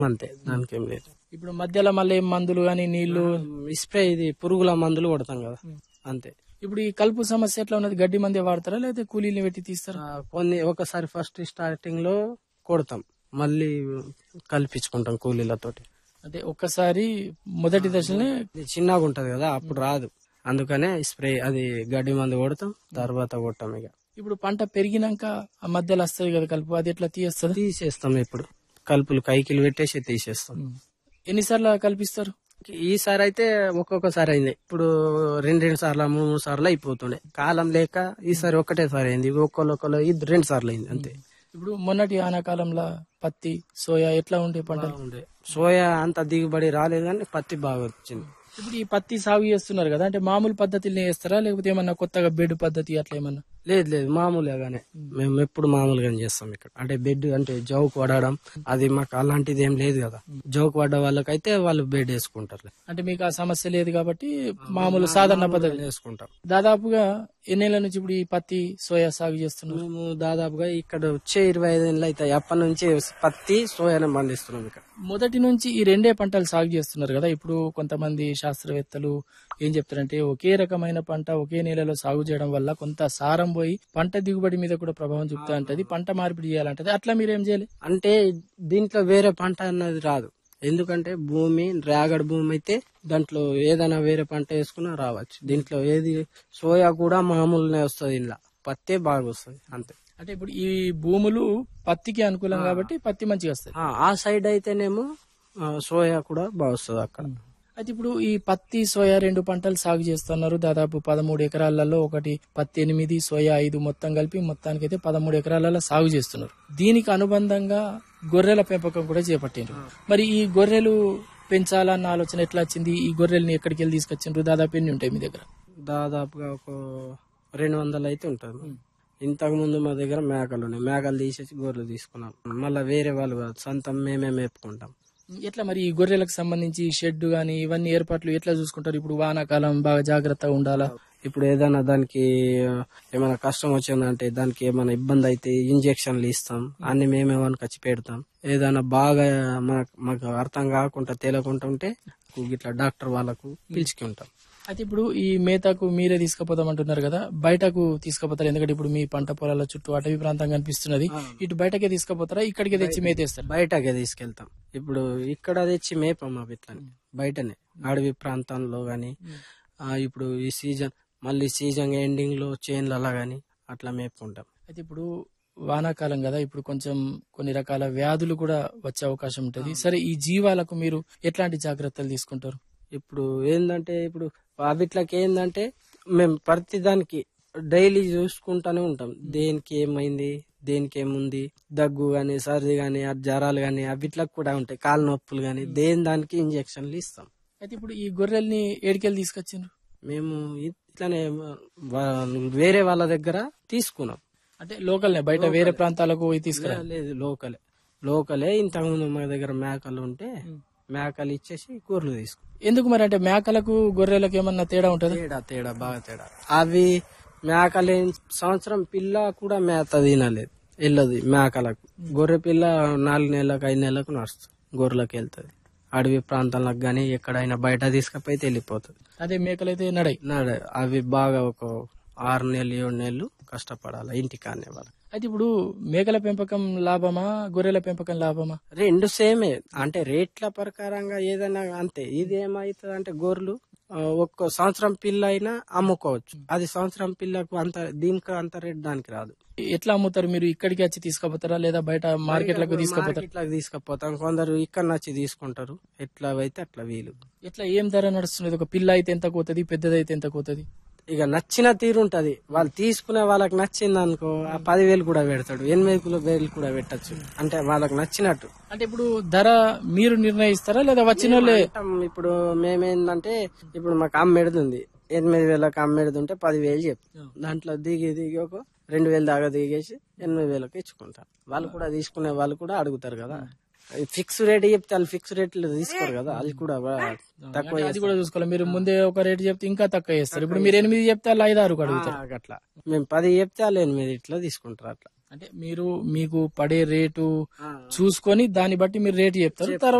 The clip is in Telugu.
అంతే దానికి ఏం లేదు ఇప్పుడు మధ్యలో మళ్ళీ ఏం మందులు గాని నీళ్లు స్ప్రే ఇది పురుగుల మందులు కొడతాం కదా అంతే ఇప్పుడు ఈ కలుపు సమస్య ఎట్లా ఉన్నది గడ్డి మందే వాడతారా లేదా కూలీలు పెట్టి తీస్తారా ఆ, కొన్ని ఒకసారి ఫస్ట్ స్టార్టింగ్ లో కొడతాం మళ్ళీ కల్పించుకుంటాం కూలీలతోటి అంటే ఒక్కసారి మొదటి దశలోనే ఇది చిన్నగా ఉంటది కదా అప్పుడు రాదు అందుకనే స్ప్రే అది గడ్డి మందు కొడతాం తర్వాత కొట్టాం ఇక ఇప్పుడు పంట పెరిగినాక ఆ మధ్యలో వస్తుంది కదా కలుపు అది ఎట్లా తీయేస్తుంది తీసేస్తాం ఇప్పుడు కలుపులు కైకిలు పెట్టేసి తీసేస్తాం ఎన్నిసార్లు కల్పిస్తారు ఈసారి అయితే ఒక్కొక్కసారి అయింది ఇప్పుడు రెండు రెండు సార్లు మూడు మూడు సార్లు అయిపోతుండే కాలం లేక ఈసారి ఒక్కటేసారి అయింది ఒక్కళ్ళు ఒక్కళ్ళు ఇది రెండు సార్లు అయింది అంతే ఇప్పుడు మొన్నటి ఆనాకాలంలో పత్తి సోయా ఎట్లా ఉండే పంటలు బాగుండే సోయా అంత దిగుబడి రాలేదు కానీ పత్తి బాగా వచ్చింది ఇప్పుడు ఈ పత్తి సాగు చేస్తున్నారు కదా అంటే మామూలు పద్ధతిలో చేస్తారా లేకపోతే ఏమన్నా కొత్తగా బెడ్ పద్ధతి అట్లా ఏమన్నా లేదు లేదు మామూలుగానే మేము ఎప్పుడు మామూలుగానే చేస్తాం ఇక్కడ అంటే బెడ్ అంటే జౌక్ పడడం అది మాకు అలాంటిది ఏం లేదు కదా జౌక్ పడ్డ వాళ్ళకైతే వాళ్ళు బెడ్ వేసుకుంటారు అంటే మీకు ఆ సమస్య లేదు కాబట్టి మామూలు సాధారణ పద్ధతి వేసుకుంటాం దాదాపుగా ఎన్నేళ్ల నుంచి ఇప్పుడు ఈ పత్తి సోయా సాగు చేస్తున్నారు మేము దాదాపుగా ఇక్కడ వచ్చే ఇరవై ఐదు ఏళ్ళు అవుతాయి అప్పటి నుంచి పత్తి సోయానే పండిస్తున్నాం ఇక్కడ మొదటి నుంచి ఈ రెండే పంటలు సాగు చేస్తున్నారు కదా ఇప్పుడు కొంతమంది శాస్త్రవేత్తలు ఏం చెప్తారంటే ఒకే రకమైన పంట ఒకే నేలలో సాగు చేయడం వల్ల కొంత సారం పోయి పంట దిగుబడి మీద కూడా ప్రభావం చూపుతా ఉంటది పంట మార్పిడి చేయాలంటది అట్లా మీరు ఏం చేయాలి అంటే దీంట్లో వేరే పంట అన్నది రాదు ఎందుకంటే భూమి రేగడి భూమి అయితే దాంట్లో ఏదైనా వేరే పంట వేసుకున్నా రావచ్చు దీంట్లో ఏది సోయా కూడా మామూలునే వస్తుంది ఇలా పత్తే బాగా వస్తుంది అంతే అంటే ఇప్పుడు ఈ భూములు పత్తికి అనుకూలం కాబట్టి పత్తి మంచిగా వస్తుంది ఆ, ఆ సైడ్ అయితేనేమో ఆ, సోయా కూడా బాగా వస్తుంది అక్కడ అయితే ఇప్పుడు ఈ పత్తి సోయా రెండు పంటలు సాగు చేస్తున్నారు దాదాపు పదమూడు ఎకరాలలో ఒకటి పత్తి ఎనిమిది సోయా ఐదు మొత్తం కలిపి మొత్తానికి అయితే పదమూడు ఎకరాలలో సాగు చేస్తున్నారు దీనికి అనుబంధంగా గొర్రెల పెంపకం కూడా చేపట్టిండ్రు మరి ఈ గొర్రెలు పెంచాలన్న ఆలోచన ఎట్లా వచ్చింది ఈ గొర్రెల్ని ఎక్కడికి వెళ్ళి తీసుకొచ్చిండ్రు దాదాపు ఎన్ని ఉంటాయి మీ దగ్గర దాదాపుగా ఒక రెండు వందలు అయితే ఉంటుంది ఇంతకు ముందు మా దగ్గర మేకలు ఉన్నాయి మేకలు తీసేసి గొర్రెలు తీసుకున్నాం మళ్ళీ వేరే వాళ్ళు కాదు సొంతం మేమే మేపుకుంటాం ఎట్లా మరి ఈ గొర్రెలకు సంబంధించి షెడ్ గాని ఇవన్నీ ఏర్పాట్లు ఎట్లా చూసుకుంటారు ఇప్పుడు వానాకాలం బాగా జాగ్రత్తగా ఉండాలా ఇప్పుడు ఏదైనా దానికి ఏమైనా కష్టం వచ్చిందంటే దానికి ఏమైనా ఇబ్బంది అయితే ఇంజక్షన్లు ఇస్తాం అన్ని మేమేమని ఖర్చు పెడతాం ఏదైనా బాగా మనకు మాకు అర్థం కాకుండా తేలకుండా ఉంటే ఇట్లా డాక్టర్ వాళ్ళకు పిలుచుకుంటాం అయితే ఇప్పుడు ఈ మేతకు మీరే తీసుకుపోతాం అంటున్నారు కదా బయటకు తీసుకుపోతారు ఎందుకంటే ఇప్పుడు మీ పంట పొలాల చుట్టూ అటవీ ప్రాంతం కనిపిస్తున్నది ఇటు బయటకే తీసుకుపోతారా ఇక్కడికే తెచ్చి మేతేస్తారు బయటకే తీసుకెళ్తాం ఇప్పుడు ఇక్కడ తెచ్చి మేపం అవి ఇట్లని బయటనే అడవి ప్రాంతంలో గాని ఆ, ఇప్పుడు ఈ సీజన్ మళ్ళీ సీజన్ ఎండింగ్ లో చేన్లలో గాని అట్లా మేపుకుంటాం అయితే ఇప్పుడు వానాకాలం కదా ఇప్పుడు కొంచెం కొన్ని రకాల వ్యాధులు కూడా వచ్చే అవకాశం ఉంటుంది సరే ఈ జీవాలకు మీరు ఎట్లాంటి జాగ్రత్తలు తీసుకుంటారు ఇప్పుడు ఏంటంటే ఇప్పుడు అవిట్లకి ఏంటంటే మేము ప్రతి దానికి డైలీ చూసుకుంటానే ఉంటాం దేనికి ఏమైంది దేనికి ఏముంది దగ్గు గాని సర్ది గాని ఆ జ్వరాలు గాని అవిట్లకు కూడా ఉంటాయి కాళ్ళ నొప్పులు గాని దేని దానికి ఇంజక్షన్లు ఇస్తాం అయితే ఇప్పుడు ఈ గొర్రెల్ని ఏడికెళ్ళి తీసుకొచ్చిండ్రు మేము ఇట్లనే వా- వేరే వాళ్ళ దగ్గర తీసుకున్నాం అంటే లోకల్నే బయట వేరే ప్రాంతాలకు పోయి తీసుకురా లేదు లోకలే లోకలే ఇంతకుముందు మా దగ్గర మేకలు ఉంటే మేకలు ఇచ్చేసి కూరలు తీసుకున్నాం ఎందుకు మరి అంటే మేకలకు గొర్రెలకు ఏమన్నా తేడా ఉంటుందా తేడా తేడా బాగా తేడా అవి మేకలే సంవత్సరం పిల్ల కూడా మేత తినలేదు వెళ్ళదు మేకలకు గొర్రె పిల్ల నాలుగు నెలలకు ఐదు నెలలకు నడుస్తుంది గొర్రెలకు వెళ్తుంది అడవి ప్రాంతాలకు గానీ ఎక్కడైనా బయట తీసుకపోతే వెళ్ళిపోతుంది అదే మేకలైతే నడై నడ అవి బాగా ఒక ఆరు నెలలు ఏడు నెలలు కష్టపడాలి ఇంటికి అనే వాళ్ళు అయితే ఇప్పుడు మేకల పెంపకం లాభమా గొర్రెల పెంపకం లాభమా రెండు సేమే అంటే రేట్ల ప్రకారంగా ఏదైనా అంతే ఇది ఏమవుతుంది అంటే గొర్రెలు ఆ, ఒక్క సంవత్సరం పిల్ల అయినా అమ్ముకోవచ్చు అది సంవత్సరం పిల్లకు అంత దీనికి అంత రేట్ దానికి రాదు ఎట్లా అమ్ముతారు మీరు ఇక్కడికి వచ్చి తీసుకుపోతారా లేదా బయట మార్కెట్లకు తీసుకుపోతారు మార్కెట్లకు తీసుకుపోతాం కొందరు ఇక్కడ నచ్చి తీసుకుంటారు ఎట్లా అయితే అట్లా వీలు ఎట్లా ఏం ధర నడుస్తున్నది ఒక పిల్ల అయితే ఎంత కోతది పెద్దదైతే ఎంత కోతది ఇక నచ్చిన తీరు ఉంటది వాళ్ళు తీసుకునే వాళ్ళకి నచ్చింది అనుకో ఆ పదివేలు కూడా పెడతాడు ఎనిమిది కిలో వేలు కూడా పెట్టచ్చు అంటే వాళ్ళకి నచ్చినట్టు అంటే ఇప్పుడు ధర మీరు నిర్ణయిస్తారా లేదా వచ్చిన వాళ్ళే అంటాం ఇప్పుడు మేమేందంటే ఇప్పుడు మాకు అమ్మెడుతుంది ఎనిమిది వేలకు అమ్మెడుది ఉంటే పదివేలు చెప్తాం దాంట్లో దిగి దిగి ఒక రెండు వేలు దాకా దిగేసి ఎనిమిది వేలకు ఇచ్చుకుంటాం వాళ్ళు కూడా తీసుకునే వాళ్ళు కూడా అడుగుతారు కదా ఫిక్స్ రేట్ చెప్తే వాళ్ళు ఫిక్స్ రేట్లు తీసుకోరు కదా వాళ్ళు కూడా తక్కువ అది కూడా చూసుకోవాలి మీరు ముందే ఒక రేటు చెప్తే ఇంకా తక్కువ చేస్తారు ఇప్పుడు మీరు ఎనిమిది చెప్తే వాళ్ళు ఐదు ఆరు అడుగుతారు ఆ, అట్లా మేము పది చెప్తే వాళ్ళు ఎనిమిది ఇట్లా తీసుకుంటారు అట్లా అంటే మీరు మీకు పడే రేటు ఆ. చూసుకొని దాన్ని బట్టి మీరు రేటు చెప్తారు తర్వాత